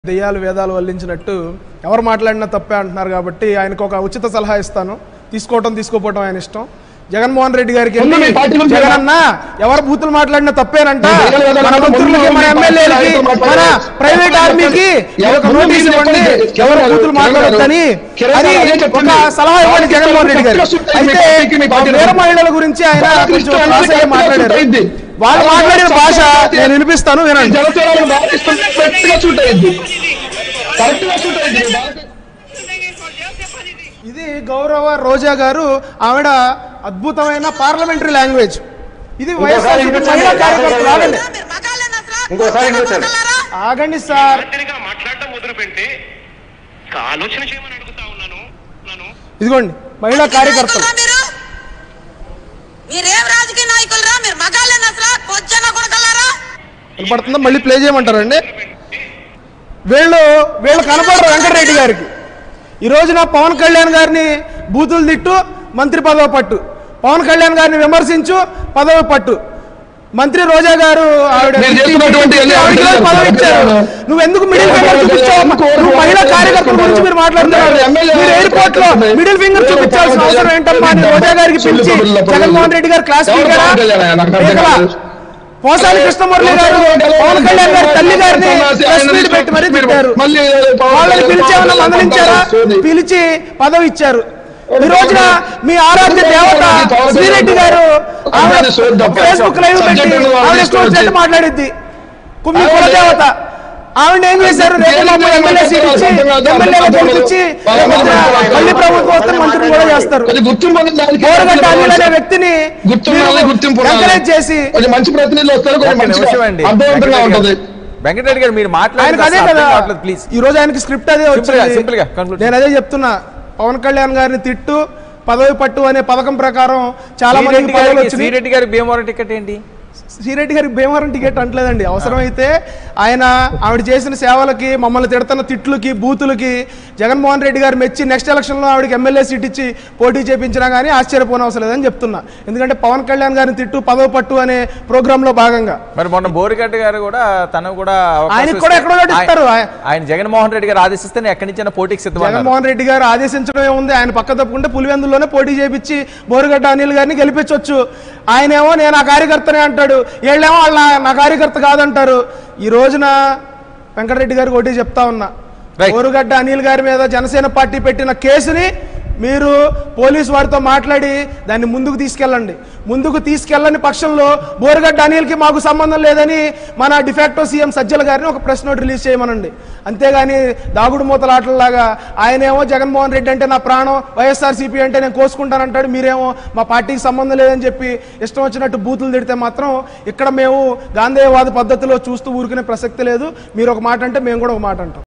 దెయ్యాలు వేదాలు వల్లించినట్టు ఎవరు మాట్లాడినా తప్పే అంటున్నారు కాబట్టి ఆయనకు ఒక ఉచిత సలహా ఇస్తాను తీసుకోవటం తీసుకోపోవటం ఆయన ఇష్టం జగన్మోహన్ రెడ్డి గారికి వెళ్ళి, ముందు మీ పార్టీ గురించి జగన్ అన్న ఎవరు బూతులు మాట్లాడినా తప్పేనంట మీ దెయ్యాలు వేదాలు మన ముందు మంత్రులకి మన మీ పార్టీ ఎమ్మెల్యేలకి నాయకులు మన మాట్లాడారు. ప్రైవేట్ ఆర్మీకి ఎవరు ఒక ముందు నోటీస్ మీరు ఇవ్వండి చెప్పండి. ఎవరు కిరణ్ బూతులు గారు, మాట్లాడొద్దని కిరణ్ అని గారు అదే ఒక చెప్తుంది. సలహా ఇవ్వండి పార్టీ జగన్మోహన్ రెడ్డి గారు కరెక్ట్గా సుట్టాయి మీ అయితే పార్టీకి, మీ పార్టీకి. వేరే మహిళల గురించి ఆయన పార్టీ కొంచెం ఇష్టం క్రాస్ అయ్యి కరెక్ట్గా మాట్లాడారు సుట్టయింది. వాళ్ళు వాళ్ళు మాట్లాడిన చాలా భాష చాలా నేను వినిపిస్తాను వినండి జనసేనను భావిస్తుంది కరెక్ట్గా సూట్ అయింది కరెక్ట్గా సూట్ అయింది ఇది గౌరవ రోజా గారు ఆవిడ అద్భుతమైన పార్లమెంటరీ లాంగ్వేజ్ ఇది వైఎస్ఆర్ మహిళా కార్యకర్తలు ఆగండి ఇంకోసారి ఇంకోసారి. ఆగండి సార్ ఒంటరిగా మాట్లాడడం మొదలు పెడితే ఇంకా ఆలోచన చేయమని అడుగుతా ఉన్నాను నన్ను ఇదిగోండి మహిళా కార్యకర్తలు మీరు మీరేం రాజకీయ నాయకులు రా మీరు మగాళ్ళని అసలు పొజ్జన కొడకల్లారా పడుతుందా మళ్ళీ ప్లే చేయమంటారండి వీళ్ళు వీళ్ళు కనపడరు వెంకటరెడ్డి గారికి ఈ రోజున పవన్ కళ్యాణ్ గారిని బూతులు తిట్టు మంత్రి పదవి పట్టు పవన్ కళ్యాణ్ గారిని విమర్శించు పదవి పట్టు మంత్రి రోజా గారు ఆవిడ మీరు చేస్తున్నటువంటి అన్ని ఆవిడకి ఈరోజు పదవి ఇచ్చారు నువ్వు ఎందుకు మిడిల్ ఫింగర్ చూపించావు నువ్వు మహిళా కార్యకర్తల గురించి మీరు మాట్లాడుతున్నారు మీరు ఎయిర్పోర్ట్ లో మిడిల్ ఫింగర్ చూపించాల్సిన అవసరం ఏంటమ్మా అని రోజా గారికి పిలిచి జగన్మోహన్ రెడ్డి గారు క్లాస్ ఎవరు పవన్ కళ్యాణ్? నాకు అర్థం కాదు. పోసాని కృష్ణమురళి గారు పవన్ కళ్యాణ్ గారి తల్లి గారిని ప్రెస్ మీట్ పెట్టి మరీ తిట్టారు మళ్ళీ వాళ్ళని పిలిచి ఏమన్నా మందలించారా పిలిచి పదవి ఇచ్చారు ఈ రోజున మీ ఆరాధ్య దేవత శ్రీరెడ్డి గారు ఆవిడ ఫేస్బుక్ లైవ్ పెట్టి ఆవిడ ఇష్టం వచ్చినట్టు మాట్లాడిద్ది మీ కుల దేవత ఆవిడ ఏం చేశారు రేపు మాపు ఎమ్మెల్యే సీట్ ఇచ్చి ఎమ్మెల్యేగా గెలిపించి మళ్ళీ ప్రభుత్వం వస్తే మంత్రులు కూడా చేస్తారు కొంచెం గుర్తింపు అనేది దానికి బోరగడ్డ అనిల్ అనే వ్యక్తిని గుర్తింపు ఉండాలి, గుర్తింపు ఉండాలి. ఎంకరేజ్ చేసి కొంచెం మంచి ప్రతినిధులు వస్తారు కొంచెం ఒక్క మంచిగా నిమిషం అండి. అర్థవంతంగా వెంకటరెడ్డి ఉంటది గారు. వెంకటరెడ్డి గారు మీరు ఆయనకు అదే కదా మాట్లాడలేదు ప్లీజ్ ఈ రోజు ఆయనకి స్క్రిప్ట్ అదే Simple గా, వచ్చింది simple గా conclude నేను అదే చెప్తున్నా పవన్ కళ్యాణ్ గారిని తిట్టు పదవి పట్టు అనే పథకం ప్రకారం చాలా మంది శ్రీరెడ్డి పదవులు గారికి వచ్చినాయి శ్రీరెడ్డి గారి భీమవరం టికెట్ ఏంటి శ్రీరెడ్డి గారికి భీమవరం టికెట్ అంటలేదండి అవసరమైతే ఆయన ఆవిడ చేసిన సేవలకి మమ్మల్ని తిడుతున్న తిట్లుకి బూతులకి జగన్మోహన్ రెడ్డి గారు మెచ్చి నెక్స్ట్ ఎలక్షన్లో ఆవిడకి ఎమ్మెల్యే సీట్ ఇచ్చి పోటీ చేపించినా కానీ ఆశ్చర్యపోని అవసరం లేదని చెప్తున్నా ఎందుకంటే పవన్ కళ్యాణ్ గారిని తిట్టు పదవి పట్టు అనే ప్రోగ్రాంలో భాగంగా మరి మొన్న బోరిగడ్డ గారు కూడా తను కూడా అవకాశం ఆయనకి ఇస్తే- కూడా ఎక్కడో ఒకటి ఆయన- ఇస్తారు. ఆయన- ఆయన జగన్మోహన్ రెడ్డి గారు ఆదేశిస్తే ఎక్కడి నుంచి పోటీకి సిద్ధమన్నారు జగన్మోహన్ రెడ్డి గారు ఆదేశించడం ఏముంది ఆయన పక్క తప్పుకుంటే పులివెందుల్లోనే పోటీ చేపించి బోరుగడ్డ అనిల్ గారిని గెలిపించవచ్చు ఆయనేమో నేను ఆ కార్యకర్తనే అంటాడు వీళ్ళేమో వాళ్ళ నా కార్యకర్త కాదంటారు ఈ రోజున వెంకటరెడ్డి గారికి ఒకటి చెప్తా ఉన్నా Right. బోరుగడ్డ అనిల్ గారి మీద జనసేన పార్టీ పెట్టిన కేసుని మీరు పోలీస్ వారితో మాట్లాడి దాన్ని ముందుకు తీసుకెళ్ళండి ముందుకు తీసుకెళ్ళని పక్షంలో బోరుగడ్డ అనిల్కి మాకు సంబంధం లేదని మన డిఫాక్టో సీఎం సజ్జల గారిని ఒక ప్రెస్ నోట్ రిలీజ్ చేయమనండి అంతేగాని దాగుడు మూతల ఆటలలాగా ఆయనేమో జగన్మోహన్ రెడ్డి అంటే నా ప్రాణం వైఎస్ఆర్సీపీ అంటే నేను కోసుకుంటానంటాడు మీరేమో మా పార్టీకి సంబంధం లేదని చెప్పి ఇష్టం వచ్చినట్టు బూతులు తిడితే మాత్రం ఇక్కడ మేము గాంధేయవాద పద్ధతిలో చూస్తూ ఊరుకునే ప్రసక్తి లేదు మీరు ఒక మాట అంటే మేము కూడా ఒక మాట అంటాం